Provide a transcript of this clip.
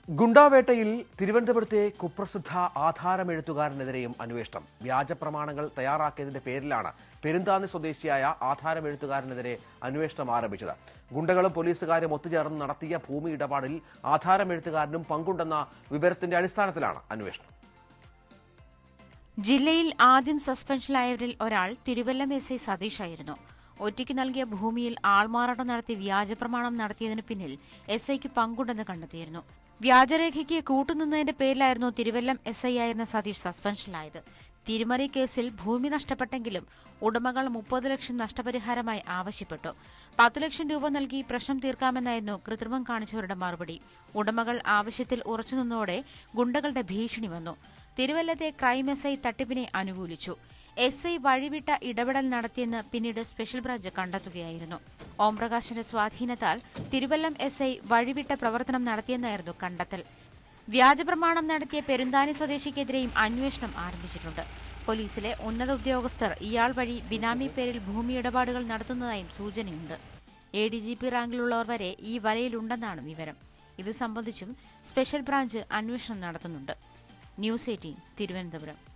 ഗുണ്ടാവേട്ടയിൽ തിരുവനന്തപുരത്തെ കുപ്രസിദ്ധ ആധാരമെഴുത്തുകാരനെതിരെയും അന്വേഷണം വ്യാജ പ്രമാണങ്ങൾ തയ്യാറാക്കിയതിന്റെ പേരിലാണ് പെരുന്താന്നി സ്വദേശിയായ ആധാരമെഴുത്തുകാരനെതിരെ അന്വേഷണം ആരംഭിച്ചത് ഗുണ്ടകളും പോലീസുകാരും ഒത്തുചേർന്ന് നടത്തിയ ഭൂമി ഇടപാടിൽ ആധാരമെഴുത്തുകാരനും പങ്കുണ്ടെന്ന വിവരത്തിന്റെ അടിസ്ഥാനത്തിലാണ് അന്വേഷണം ജില്ലയിൽ ആദ്യം സസ്പെൻഷനിലായവരിൽ ഒരാൾ തിരുവല്ലം എസ് ഐ സതീഷായിരുന്നു ഒറ്റയ്ക്ക് നൽകിയ ഭൂമിയിൽ ആൾമാറാട്ടം നടത്തി വ്യാജപ്രമാണം നടത്തിയതിനു പിന്നിൽ എസ് ഐക്ക് പങ്കുണ്ടെന്ന് കണ്ടെത്തിയിരുന്നു വ്യാജരേഖയ്ക്ക് കൂട്ടുനിന്നതിന്റെ പേരിലായിരുന്നു തിരുവല്ലം എസ് ഐ ആയിരുന്ന സതീഷ് സസ്പെൻഷനിലായത് തിരിമറി കേസിൽ ഭൂമി നഷ്ടപ്പെട്ടെങ്കിലും ഉടമകൾ മുപ്പത് ലക്ഷം നഷ്ടപരിഹാരമായി ആവശ്യപ്പെട്ടു പത്തു ലക്ഷം രൂപ നൽകി പ്രശ്നം തീർക്കാമെന്നായിരുന്നു കൃത്രിമം കാണിച്ചവരുടെ മറുപടി ഉടമകൾ ആവശ്യത്തിൽ ഉറച്ചുനിന്നോടെ ഗുണ്ടകളുടെ ഭീഷണി വന്നു തിരുവല്ലത്തെ ക്രൈം എസ് ഐ തട്ടിപ്പിനെ അനുകൂലിച്ചു എസ് ഐ വഴിവിട്ട ഇടപെടൽ നടത്തിയെന്ന് പിന്നീട് സ്പെഷ്യൽ ബ്രാഞ്ച് കണ്ടെത്തുകയായിരുന്നു ഓംപ്രകാശിന്റെ സ്വാധീനത്താൽ തിരുവല്ലം എസ് ഐ വഴിവിട്ട പ്രവർത്തനം നടത്തിയെന്നായിരുന്നു കണ്ടെത്തൽ വ്യാജപ്രമാണം നടത്തിയ പെരുന്താനി സ്വദേശിക്കെതിരെയും അന്വേഷണം ആരംഭിച്ചിട്ടുണ്ട് പോലീസിലെ ഉന്നത ഉദ്യോഗസ്ഥർ ഇയാൾ വഴി ബിനാമി പേരിൽ ഭൂമി ഇടപാടുകൾ നടത്തുന്നതായും സൂചനയുണ്ട് എ ഡി ജി പി റാങ്കിലുള്ളവർ വരെ ഈ വലയിലുണ്ടെന്നാണ് വിവരം ഇത് സംബന്ധിച്ചും സ്പെഷ്യൽ ബ്രാഞ്ച് അന്വേഷണം നടത്തുന്നുണ്ട് ന്യൂസ് എയ്റ്റീൻ തിരുവനന്തപുരം